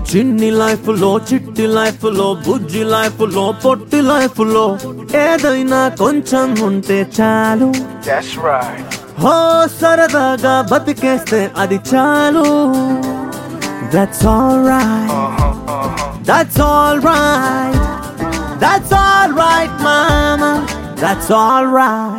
చిన్ని లైఫ్ లో చిట్టి లైఫ్ లో బుజ్జి లైఫ్ లో పొట్టి లైఫ్ లో ఏదైనా కొంచెం ఉంటే చాలు That's right. హో సరదాగా బతికేస్తే అది చాలు that's all right Uh-huh, uh-huh. That's all right that's all right మామా దట్స్ ఆల్ రైట్